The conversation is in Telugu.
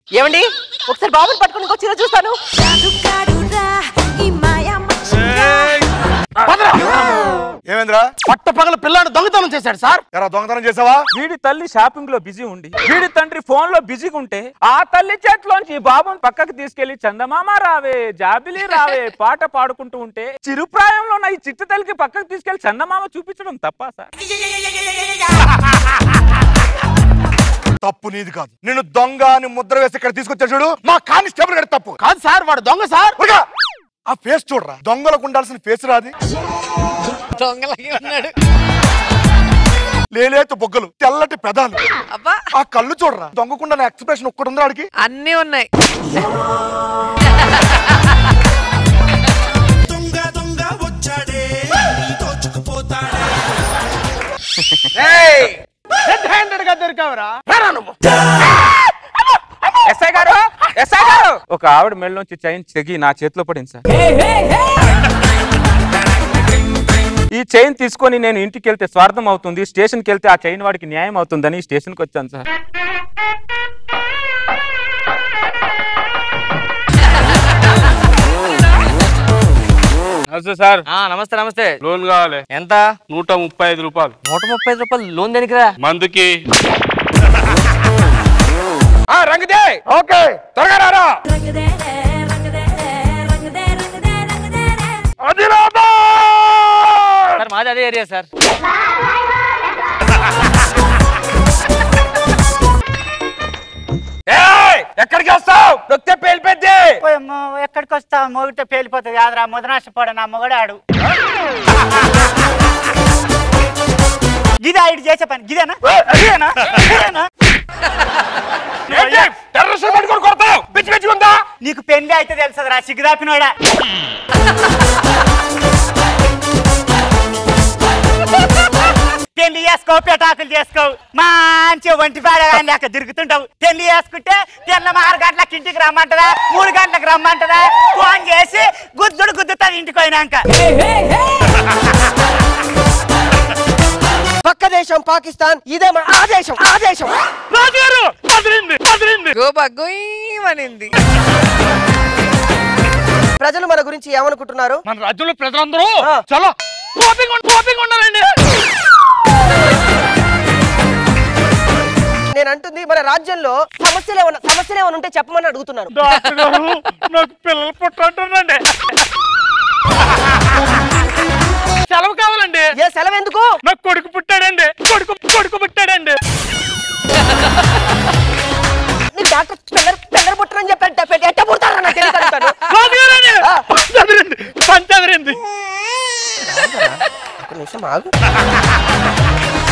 ఏమండి ఒకసారి బాబుని పట్టుకుని ఇంకో చీర చూస్తాను ఏమేంద్రా పట్ట పగల పిల్లాడు దొంగతనం చేశాడు సార్ ఎరా దొంగతనం చేసావా వీడి తల్లి షాపింగ్ లో బిజీ ఉండి వీడి తండ్రి ఫోన్ లో బిజీగా ఉంటే ఆ తల్లి చేతిలోంచి ఈ బాబుని పక్కకి తీసుకెళ్లి చందమామ రావే జాబిలి రావే పాట పాడుకుంటూ ఉంటే చిరుప్రాయంలో ఉన్న ఈ చిట్టు తల్లికి పక్కకి తీసుకెళ్లి చందమామ చూపించడం తప్ప సార్ తప్పు నీది కాదు నిన్ను దొంగ అని ముద్ర వేసి ఇక్కడ తీసుకొచ్చా చూడు మా కానిస్టేబుల్ గారి తప్పు కాదు సార్ వాడు దొంగ సార్ ఊరుగా. ఆ ఫేస్ చూడరా దొంగలకు ఉండాల్సిన ఫేస్ రాది దొంగలకి ఉన్నాడు లేలేత బొగ్గలు తెల్లటి పెదాలు అబ్బా ఆ కళ్ళు చూడరా దొంగకుండా ఎక్స్ప్రెషన్ ఒక్కటి ఉందా ఆడికి అన్నీ ఉన్నాయి దొంగ దొంగ వచ్చాడే దోచుకుపోతాడే రెడ్ హ్యాండెడ్ గా దొరికావరా రారా నువ్వు ఎస్ఐ గారు ఎస్ఐ గారు ఒక ఆవిడ మెళ్ళలోంచి చైన్ తెగి నా చేతిలో పడింది సార్ ఈ చైన్ తీసుకొని నేను ఇంటికి వెళ్తే స్వార్థం అవుతుంది స్టేషన్కి వెళ్తే ఆ చైన్ వాడికి న్యాయం అవుతుందని స్టేషన్కి వచ్చాను సార్ నమస్తే సార్ ఆ నమస్తే నమస్తే లోన్ కావాలి ఎంత నూట ముప్పై ఐదు రూపాయలు నూట ముప్పై ఐదు రూపాయలు లోన్ దేనికిరా మందుకి ఆ రంగదే ఓకే త్వరగా రారా సార్ మాది అదే ఏరియా సార్ ఏయ్! ఎక్కడికి వస్తావు నొక్కితే పేలిపోద్ది పోయమ్మో ఎక్కడికి వస్తా మోగితే పేలిపోతుంది కాదురా ముదనాశపోడ నా మొగడు ఆడు గిదా ఇటు చేసే పని గిదేనా గిదేనా గిదేనా? ఏంటి? టెర్రరిస్టులు పట్టుకొని కొడతావు పిచ్చి పిచ్చి ఉందా నీకు పెళ్లి అయితే తెలుసదిరా సిగ్గుదాపినోడా పెళ్లి చేసుకో పెటాకులు చేసుకో మంచి ఒంటి పాడగాని లేక తిరుగుతుంటావు పెళ్లి చేసుకుంటే తెల్ల ఆరు గంటలకు ఇంటికి రమ్మంటదా మూడు గంటలకు రమ్మంటదా ఫోన్ చేసి గుద్దుడు గుద్దుతుంది ఇంటికి పోయినాక పక్క దేశం పాకిస్తాన్ ఇదే మన ఆ దేశం ఆ దేశం గోబగ్గోయమనింది ప్రజలు మన గురించి ఏమనుకుంటున్నారు మన రాజ్యంలో ప్రజలందరూ ఆ. చాలా కోపింగ్ కోపింగ్ ఉన్నారండి నేను అంటుంది మన రాజ్యంలో సమస్యలు ఏమన్నా సమస్యలు ఏమైనా ఉంటే చెప్పమని అడుగుతున్నాను డాక్టర్ గారు నాకు పిల్లలు పుట్టంటుందండి సెలవు కావాలండి ఏ సెలవు ఎందుకు నాకు కొడుకు పుట్టాడండి కొడుకు కొడుకు పుట్టాడండి నీ డాక్టర్ పిల్లలు పిల్లలు పుట్టరని చెప్పి ఎట్ట పుడతారా నాకు తెలియదు అడుగుతాను. కాదుగారండి. ఆ. చదిరింది పని చదిరింది ఒక్క నిమిషం ఆగు